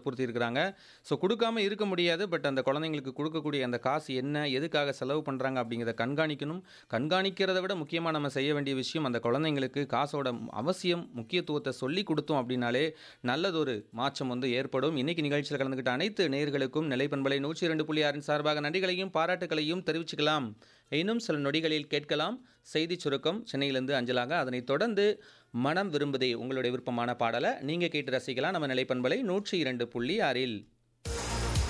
வற்புறுத்தி இருக்கிறாங்க ஸோ கொடுக்காம இருக்க முடியாது பட் அந்த குழந்தைங்களுக்கு கொடுக்கக்கூடிய அந்த காசு என்ன எதுக்காக செலவு பண்ணுறாங்க அப்படிங்கிறத கண்காணிக்கணும் கண்காணிக்கிறத விட முக்கியமாக நம்ம செய்ய வேண்டிய விஷயம் அந்த குழந்தைங்களுக்கு காசோட அவசியம் முக்கியத்துவத்தை சொல்லி கொடுத்தோம் அப்படின்னாலே நல்லதொரு மாற்றம் வந்து ஏற்படும் இன்னைக்கு நிகழ்ச்சியில் கலந்துக்கிட்ட அனைத்து நேயர்களுக்கும் நிலைப்பண்பலை நூற்றி இரண்டு புள்ளி ஆறின் சார்பாக நன்றிகளையும் பாராட்டுகளையும் தெரிவிச்சுக்கலாம் இன்னும் சில நொடிகளில் கேட்கலாம் செய்தி சுருக்கம் சென்னையிலிருந்து அஞ்சலாக அதனைத் தொடர்ந்து மனம் விரும்புதே உங்களுடைய விருப்பமான பாடலை நீங்கள் கேட்டு ரசிக்கலாம் நம்ம நிலைப்பண்பலை நூற்றி இரண்டு புள்ளி ஆறில்